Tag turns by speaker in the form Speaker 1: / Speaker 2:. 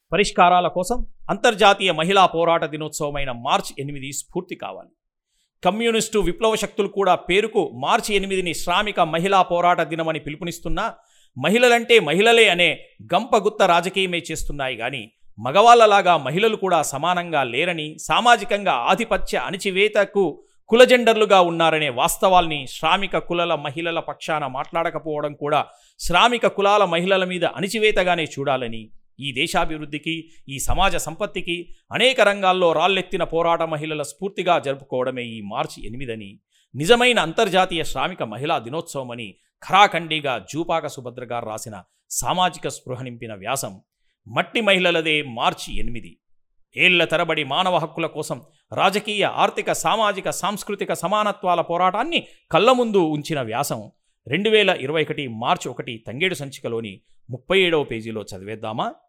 Speaker 1: పరిష్కారాల కోసం అంతర్జాతీయ మహిళా పోరాట దినోత్సవమైన మార్చి ఎనిమిది స్ఫూర్తి కావాలి కమ్యూనిస్టు విప్లవ శక్తులు కూడా పేరుకు మార్చి ఎనిమిదిని శ్రామిక మహిళా పోరాట దినమని పిలుపునిస్తున్నా మహిళలంటే మహిళలే అనే గంపగుత్త రాజకీయమే చేస్తున్నాయి కానీ మగవాళ్ళలాగా మహిళలు కూడా సమానంగా లేరని సామాజికంగా ఆధిపత్య అణిచివేతకు కులజెండర్లుగా ఉన్నారనే వాస్తవాల్ని శ్రామిక కులల మహిళల పక్షాన మాట్లాడకపోవడం కూడా శ్రామిక కులాల మహిళల మీద అణిచివేతగానే చూడాలని ఈ దేశాభివృద్ధికి ఈ సమాజ సంపత్తికి అనేక రంగాల్లో రాళ్ళెత్తిన పోరాట మహిళల స్ఫూర్తిగా జరుపుకోవడమే ఈ మార్చి ఎనిమిదని నిజమైన అంతర్జాతీయ శ్రామిక మహిళా దినోత్సవమని ఖరాఖండిగా జూపాక సుభద్ర గారు రాసిన సామాజిక స్పృహ నింపిన వ్యాసం మట్టి మహిళలదే మార్చి ఎనిమిది ఏళ్ల తరబడి మానవ హక్కుల కోసం రాజకీయ ఆర్థిక సామాజిక సాంస్కృతిక సమానత్వాల పోరాటాన్ని కళ్ళ ముందు ఉంచిన వ్యాసం రెండు వేల ఇరవై ఒకటి మార్చి ఒకటి తంగేడు సంచికలోని ముప్పై ఏడవ పేజీలో చదివేద్దామా